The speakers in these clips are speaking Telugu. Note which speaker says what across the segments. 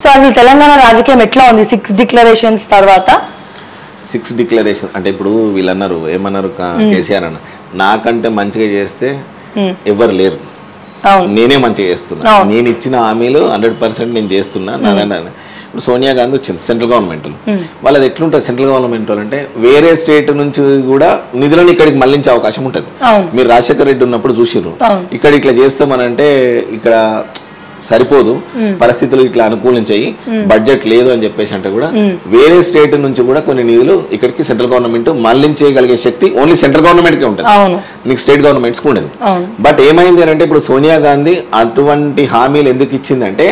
Speaker 1: సో అసలు తెలంగాణ రాజకీయం ఎట్లా ఉంది సిక్స్ డిక్లరేషన్స్ తర్వాత
Speaker 2: సిక్స్ డిక్లరేషన్ అంటే ఇప్పుడు వీళ్ళు అన్నారు ఏమన్నారు కా- కేసీఆర్ అన్న నాకంటే మంచిగా చేస్తే ఎవరు లేరు
Speaker 1: అవును
Speaker 2: నేనే మంచిగా చేస్తున్నా
Speaker 1: అవును.
Speaker 2: నేను ఇచ్చిన హామీలు హండ్రెడ్ పర్సెంట్ నేను చేస్తున్నా నాదంటే ఇప్పుడు సోనియా గాంధీ వచ్చింది సెంట్రల్ గవర్నమెంట్ వాళ్ళది ఎట్లుంటుంది సెంట్రల్ గవర్నమెంట్ అంటే వేరే స్టేట్ నుంచి కూడా నిధులను ఇక్కడికి మళ్లించే అవకాశం ఉంటుంది
Speaker 1: అవును.
Speaker 2: మీరు రాజశేఖర రెడ్డి ఉన్నప్పుడు చూసిర్రు
Speaker 1: అవును.
Speaker 2: ఇక్కడ ఇట్లా చేస్తామనంటే ఇక్కడ సరిపోదు పరిస్థితులు ఇట్లా అనుకూలించాయి బడ్జెట్ లేదు అని చెప్పేసి అంటే కూడా వేరే స్టేట్ నుంచి కూడా కొన్ని నిధులు ఇక్కడికి సెంట్రల్ గవర్నమెంట్ మళ్లించేయగలిగే శక్తి ఓన్లీ సెంట్రల్ గవర్నమెంట్ కే ఉంటుంది
Speaker 1: అవును
Speaker 2: మీకు స్టేట్ గవర్నమెంట్స్ ఉండదు
Speaker 1: అవును
Speaker 2: బట్ ఏమైంది అంటే ఇప్పుడు సోనియా గాంధీ అటువంటి హామీలు ఎందుకు ఇచ్చిందంటే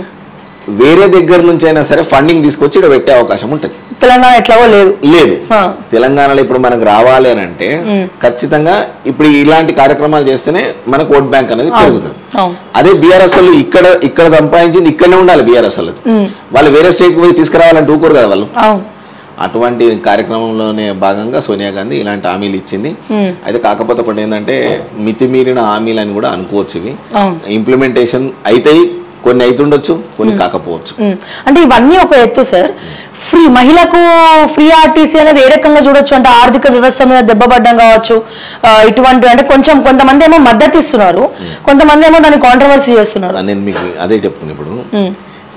Speaker 2: వేరే దగ్గర నుంచి అయినా సరే ఫండింగ్ తీసుకొచ్చి ఇక్కడ పెట్టే అవకాశం ఉంటుంది
Speaker 1: తెలంగాణ ఎట్లాగో లేదు
Speaker 2: లేదు
Speaker 1: ఆ.
Speaker 2: తెలంగాణలో ఇప్పుడు మనకు రావాలి అని అంటే ఖచ్చితంగా ఇప్పుడు ఇలాంటి కార్యక్రమాలు చేస్తేనే మనకు ఓట్ బ్యాంక్ అనేది పెరుగుతుంది
Speaker 1: అవును
Speaker 2: అదే బీఆర్ఎస్ వాళ్ళు ఇక్కడ ఇక్కడ సంపాదించింది ఇక్కడనే ఉండాలి బీఆర్ఎస్ వాళ్ళు వాళ్ళు వేరే స్టేట్ పోయి తీసుకురావాలంటే ఊరుకోరు కదా వాళ్ళు
Speaker 1: అవును
Speaker 2: అటువంటి కార్యక్రమంలోనే భాగంగా సోనియా గాంధీ ఇలాంటి హామీలు ఇచ్చింది అయితే కాకపోతే ఒకటి ఏంటంటే మితిమీరిన హామీలు అని కూడా అనుకోవచ్చు ఇవి
Speaker 1: అవును
Speaker 2: ఇంప్లిమెంటేషన్ అయితాయి కొన్ని అవుతుండొచ్చు కొన్ని కాకపోవచ్చు
Speaker 1: ఉమ్. అంటే ఇవన్నీ ఒక ఎత్తు సార్ ఫ్రీ మహిళకు ఫ్రీ ఆర్టీసీ అనేది ఏ రకంగా చూడొచ్చు అంటే ఆర్థిక వ్యవస్థ మీద దెబ్బపడ్డం కావచ్చు ఆ, ఇటువంటి అంటే కొంచెం కొంతమంది ఏమో మద్దతు ఇస్తున్నారు కొంతమంది ఏమో దాన్ని కాంట్రవర్సీ చేస్తున్నారు
Speaker 2: నేను మీకు అదే చెప్తున్నా ఇప్పుడు
Speaker 1: ఉమ్.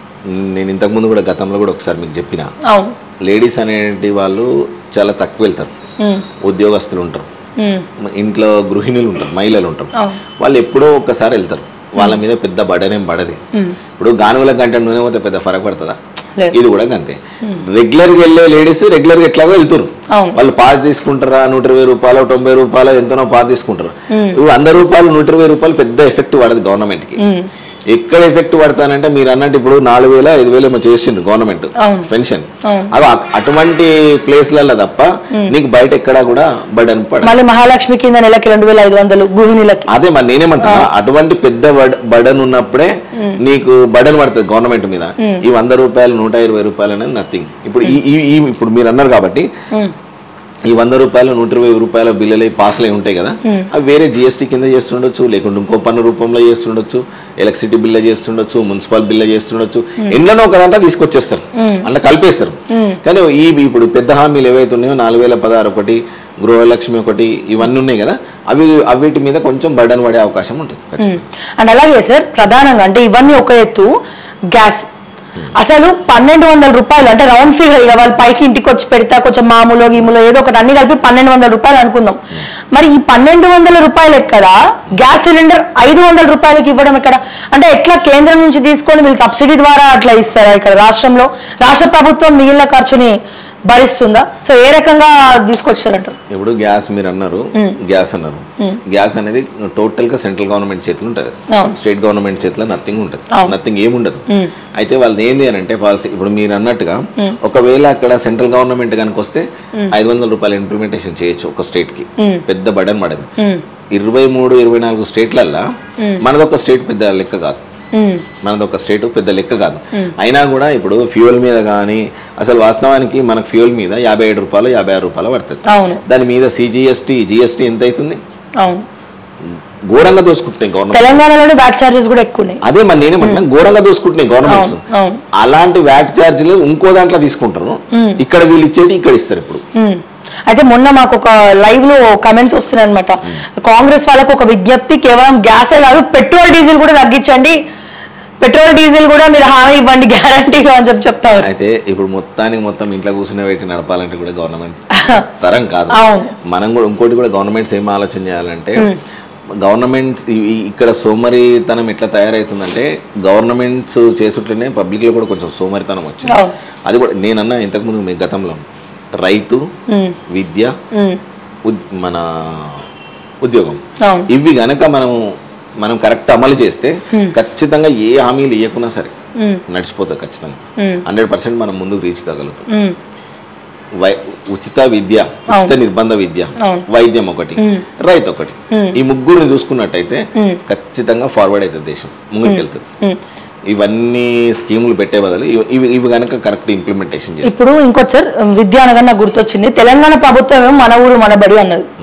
Speaker 2: నేను ఇంతకుముందు కూడా గతంలో కూడా ఒకసారి మీకు చెప్పిన
Speaker 1: అవును
Speaker 2: లేడీస్ అనేటి వాళ్ళు చాలా తక్కువ వెళ్తారు
Speaker 1: ఉమ్.
Speaker 2: ఉద్యోగస్తులు ఉంటారు
Speaker 1: ఉమ్.
Speaker 2: ఇంట్లో గృహిణులు ఉంటారు మహిళలు ఉంటారు
Speaker 1: అవును
Speaker 2: వాళ్ళు ఎప్పుడో ఒక్కసారి వెళ్తారు వాళ్ళ మీద పెద్ద బడనేం పడది
Speaker 1: ఉమ్.
Speaker 2: ఇప్పుడు గానుగుల గంట నూనె పోతే పెద్ద ఫరక్ పడుతుందా
Speaker 1: లేదు.
Speaker 2: ఇది కూడా అంతే రెగ్యులర్ గా వెళ్ళే లేడీస్ రెగ్యులర్ గా ఎట్లాగో వెళ్తారు
Speaker 1: అవును.
Speaker 2: వాళ్ళు పాస్ తీసుకుంటారా నూట ఇరవై రూపాయలు తొంభై రూపాయలు ఎంతనో పాస్ తీసుకుంటారు ఇప్పుడు వంద రూపాయలు నూట ఇరవై రూపాయలు పెద్ద ఎఫెక్ట్ పడదు గవర్నమెంట్ కి
Speaker 1: ఉమ్.
Speaker 2: ఎక్కడ ఎఫెక్ట్ పడతానంటే మీరు అన్నట్టు ఇప్పుడు నాలుగు వేల ఐదు వేలు ఏమో చేసిండ్రు గవర్నమెంట్
Speaker 1: అవును.
Speaker 2: పెన్షన్
Speaker 1: అవును.
Speaker 2: అది అ- అటువంటి ప్లేస్లలో తప్ప నీకు బయట ఎక్కడా కూడా బడన్ పడ
Speaker 1: మళ్ళీ మహాలక్ష్మి కింద నెలకి రెండు వేల ఐదు వందలు గృహిణులకి
Speaker 2: అదే మరి నేనేమంటున్నా అటువంటి పెద్ద బడ- బడన్ ఉన్నప్పుడే నీకు బడన్ పడుతుంది గవర్నమెంట్ మీద ఈ వంద రూపాయలు నూట ఇరవై రూపాయలు అనేది నథింగ్ ఇప్పుడు ఈ ఈ- ఈ ఇప్పుడు మీరు అన్నారు కాబట్టి
Speaker 1: ఉమ్.
Speaker 2: ఈ వంద రూపాయలు నూట ఇరవై రూపాయల బిల్లులు పాస్లు అయి ఉంటాయి కదా అవి వేరే జిఎస్టీ కింద చేస్తుండొచ్చు లేకుంటే ఇంకో పన్ను రూపంలో చేస్తుండొచ్చు ఎలక్ట్రిసిటీ బిల్ల చేస్తుండొచ్చు మున్సిపల్ బిల్ల చేస్తుండొచ్చు ఎన్నో ఒక దాంట్లో తీసుకొచ్చేస్తారు అంటే కలిపేస్తారు కానీ ఈ ఇప్పుడు పెద్ద హామీలు ఏవైతే ఉన్నాయో నాలుగు వేల పదహారు ఒకటి గృహలక్ష్మి ఒకటి ఇవన్నీ ఉన్నాయి కదా అవి అవిటి మీద కొంచెం బర్డన్ పడే అవకాశం ఉంటుంది ఖచ్చితంగా.
Speaker 1: అండ్ అలాగే సార్ ప్రధానంగా అంటే ఇవన్నీ ఒక ఎత్తు గ్యాస్ అసలు పన్నెండు వందల రూపాయలు అంటే రౌండ్ ఫిగర్ ఇక వాళ్ళు పైకి ఇంటికి వచ్చి పెడతా కొంచెం మామూలు గీములో ఏదో ఒకటి అన్ని కలిపి పన్నెండు వందల రూపాయలు అనుకుందాం మరి ఈ పన్నెండు వందల రూపాయలు ఎక్కడ గ్యాస్ సిలిండర్ ఐదు వందల రూపాయలకి ఇవ్వడం ఎక్కడ అంటే ఎట్లా కేంద్రం నుంచి తీసుకొని వీళ్ళు సబ్సిడీ ద్వారా అట్లా ఇస్తారా ఇక్కడ రాష్ట్రంలో రాష్ట్ర ప్రభుత్వం మిగిలిన ఖర్చుని భరిస్తుందా సో ఏ రకంగా తీసుకొచ్చారంటారు
Speaker 2: ఇప్పుడు గ్యాస్ మీరు అన్నారు గ్యాస్ అన్నారు గ్యాస్ అనేది టోటల్ గా సెంట్రల్ గవర్నమెంట్ చేతిలో ఉంటుంది
Speaker 1: అవును.
Speaker 2: స్టేట్ గవర్నమెంట్ చేతిలో నథింగ్ ఉంటుంది
Speaker 1: అవును.
Speaker 2: నథింగ్ ఏముండదు అయితే వాళ్ళది ఏంది అని అంటే పాలసీ ఇప్పుడు మీరు అన్నట్టుగా ఒకవేళ అక్కడ సెంట్రల్ గవర్నమెంట్ కనుక వస్తే ఐదు వందల రూపాయలు ఇంప్లిమెంటేషన్ చేయొచ్చు ఒక స్టేట్ కి పెద్ద బడన్ పడదు ఇరవై మూడు ఇరవై నాలుగు స్టేట్లల్లో మనదొక స్టేట్ పెద్ద లెక్క కాదు
Speaker 1: ఉమ్,
Speaker 2: మనది ఒక స్టేట్ పెద్ద లెక్క కాదు అయినా కూడా ఇప్పుడు ఫ్యూయల్ మీద కానీ అసలు వాస్తవానికి మనకు ఫ్యూయల్ మీద యాభై ఏడు రూపాయలు యాభై ఆరు రూపాయలు పడుతుంది
Speaker 1: అవును
Speaker 2: దాని మీద సిజిఎస్టీ జిఎస్టీ ఎంత అవుతుంది
Speaker 1: అవును
Speaker 2: ఘోరంగా దోసుకుంటున్నాయి గవర్నమెంట్
Speaker 1: తెలంగాణలోనే బ్యాక్ ఛార్జెస్ కూడా ఎక్కువ ఉన్నాయి
Speaker 2: అదే మరి నేనేమంటున్నా ఘోరంగా దోసుకుంటున్నాయి గవర్నమెంట్స్
Speaker 1: అవును అవును
Speaker 2: అలాంటి వ్యాట్ ఛార్జీలు ఇంకో దాంట్లో తీసుకుంటారు ఇక్కడ వీళ్ళు ఇచ్చేటి ఇక్కడ ఇస్తారు ఇప్పుడు
Speaker 1: ఉమ్. అయితే మొన్న మాకు ఒక లైవ్ లో కమెంట్స్ వస్తున్నాయి అనమాట కాంగ్రెస్ వాళ్ళకు ఒక విజ్ఞప్తి కేవలం గ్యాసే కాదు పెట్రోల్ డీజిల్ కూడా తగ్గించండి పెట్రోల్ డీజిల్ కూడా మీరు హామీ ఇవ్వండి గ్యారంటీగా అని చెప్పి చెప్తారు
Speaker 2: అయితే ఇప్పుడు మొత్తానికి మొత్తం ఇంట్లో కూర్చునే పెట్టి నడపాలంటే కూడా గవర్నమెంట్ తరం కాదు
Speaker 1: అవును.
Speaker 2: మనం కూడా ఇంకోటి కూడా గవర్నమెంట్స్ ఏం ఆలోచన చేయాలంటే గవర్నమెంట్ ఇక్కడ సోమరితనం ఎట్లా తయారవుతుందంటే గవర్నమెంట్స్ చేసుట్లనే పబ్లిక్ లో కూడా కొంచెం సోమరితనం వచ్చింది
Speaker 1: అవును.
Speaker 2: అది కూడా నేనన్నా ఇంతకుముందు మీ గతంలో రైతు
Speaker 1: ఉమ్,
Speaker 2: విద్య
Speaker 1: ఉమ్,
Speaker 2: ఉద్- మన ఉద్యోగం
Speaker 1: అవును
Speaker 2: ఇవి గనక మనం మనం కరెక్ట్ అమలు చేస్తే ఖచ్చితంగా ఏ హామీలు ఇవ్వకున్నా సరే
Speaker 1: ఉమ్,
Speaker 2: నడిచిపోతుంది ఖచ్చితంగా
Speaker 1: ఉమ్,
Speaker 2: హండ్రెడ్ పర్సెంట్ మనం ముందుకు రీచ్ కాగలుగుతాం
Speaker 1: ఉమ్,
Speaker 2: వై ఉచిత విద్య ఉచిత నిర్బంధ విద్య
Speaker 1: అవును.
Speaker 2: వైద్యం ఒకటి రైతు ఒకటి
Speaker 1: మ్మ్.
Speaker 2: ఈ ముగ్గురిని చూసుకున్నట్టయితే
Speaker 1: మ్మ్.
Speaker 2: ఖచ్చితంగా ఫార్వర్డ్ అవుతుంది దేశం ముందుకు వెళ్తుంది
Speaker 1: ఉమ్.
Speaker 2: ఇవన్నీ స్కీములు పెట్టే బదులు ఇవి- ఇవి ఇవి కనుక కరెక్ట్ ఇంప్లిమెంటేషన్ చేస్తే
Speaker 1: ఇప్పుడు ఇంకోటి సార్ విద్య అనగా నాకు గుర్తొచ్చింది తెలంగాణ ప్రభుత్వం ఏమో మన ఊరు మన బడి అన్నది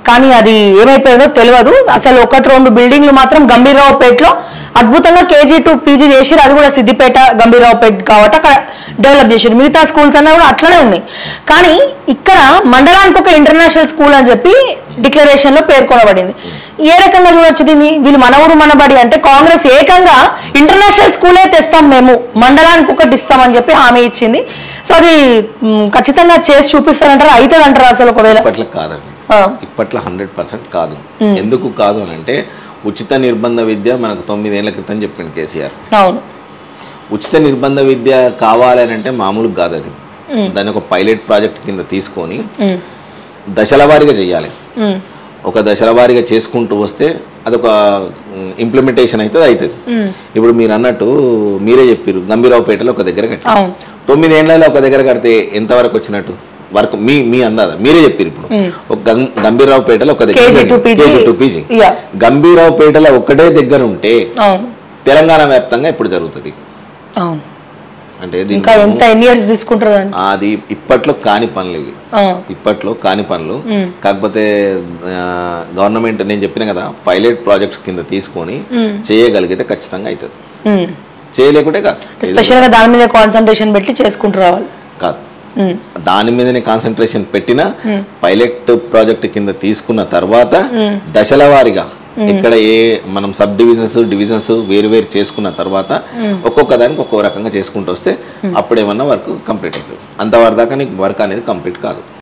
Speaker 1: కానీ అది ఏమైపోయిందో తెలియదు అసలు ఒకటి రెండు బిల్డింగ్లు మాత్రం గంభీరరావుపేటలో అద్భుతంగా కేజీ టు పీజీ చేసిరు అది కూడా సిద్దిపేట గంభీరరావుపేట కాబట్టి అక్కడ డెవలప్ చేసారు మిగతా స్కూల్స్ అన్నా కూడా అట్లనే ఉన్నాయి కానీ ఇక్కడ మండలానికి ఒక ఇంటర్నేషనల్ స్కూల్ అని చెప్పి డిక్లరేషన్ లో పేర్కొనబడింది ఏ రకంగా చూడొచ్చు దీన్ని వీళ్ళు మన ఊరు మన బడి అంటే కాంగ్రెస్ ఏకంగా ఇంటర్నేషనల్ స్కూలే తెస్తాం మేము మండలానికి ఒకటి ఇస్తామని చెప్పి హామీ ఇచ్చింది సో అది మ్, ఖచ్చితంగా చేసి చూపిస్తారంటారా అవుతుంది అంటారా అసలు ఒకవేళ
Speaker 2: ఇప్పట్లో కాదండి
Speaker 1: ఆ,
Speaker 2: ఇప్పట్లో హండ్రెడ్ పర్సెంట్ కాదు ఎందుకు కాదు అని అంటే ఉచిత నిర్బంధ విద్య మనకు తొమ్మిదేళ్ల క్రితం చెప్పింది కేసీఆర్
Speaker 1: అవును
Speaker 2: ఉచిత నిర్బంధ విద్య కావాలని అంటే మామూలు కాదు అది దాన్ని ఒక పైలట్ ప్రాజెక్ట్ కింద తీసుకొని
Speaker 1: మ్,
Speaker 2: దశల వారీగా చేయాలి
Speaker 1: మ్,
Speaker 2: ఒక దశల వారీగా చేసుకుంటూ వస్తే అదొక ఇంప్లిమెంటేషన్ అవుతుంది అవుతుంది
Speaker 1: మ్.
Speaker 2: ఇప్పుడు మీరు అన్నట్టు మీరే చెప్పారు గంభీరావుపేటలో ఒక దగ్గర కట్టి
Speaker 1: అవును
Speaker 2: తొమ్మిదేళ్లలో ఒక దగ్గర కడితే ఎంతవరకు వచ్చినట్టు వరకు మీ మీ అందాద మీరే చెప్పారు ఇప్పుడు ఒక గం- గంభీరావుపేటలో ఒక దగ్గర
Speaker 1: KG to PG.
Speaker 2: KG to PG.
Speaker 1: Yeah.
Speaker 2: గంభీరావుపేటలో ఒకటే దగ్గర ఉంటే
Speaker 1: అవును
Speaker 2: తెలంగాణ వ్యాప్తంగా ఇప్పుడు జరుగుతుంది
Speaker 1: అవును
Speaker 2: అంటే దీన్ని
Speaker 1: ఇంకా ఎంత ఎన్ని ఇయర్స్ తీసుకుంటారు దాన్ని
Speaker 2: అది ఇప్పట్లో కాని పనులు ఇవి
Speaker 1: ఆ,
Speaker 2: ఇప్పట్లో కాని పనులు కాకపోతే గవర్నమెంట్ నేను చెప్పిన కదా పైలట్ ప్రాజెక్ట్స్ కింద తీసుకొని చేయగలిగితే ఖచ్చితంగా అవుతుంది
Speaker 1: మ్.
Speaker 2: చేయలేకుంటే కాదు
Speaker 1: స్పెషల్ గా దాని మీద కాన్సన్ట్రేషన్ పెట్టి చేసుకుంటూ రావాలి
Speaker 2: కాదు
Speaker 1: మ్,
Speaker 2: దాని మీదనే కాన్సన్ట్రేషన్ పెట్టిన పైలట్ ప్రాజెక్ట్ కింద తీసుకున్న తర్వాత దశల వారీగా ఇక్కడ ఏ మనం సబ్ డివిజన్స్ డివిజన్స్ వేరు వేరు చేసుకున్న తర్వాత ఒక్కొక్క దానికి ఒక్కో రకంగా చేసుకుంటూ వస్తే అప్పుడేమన్నా వర్క్ కంప్లీట్ అవుతుంది అంతవరకు దాకా నీకు వర్క్ అనేది కంప్లీట్ కాదు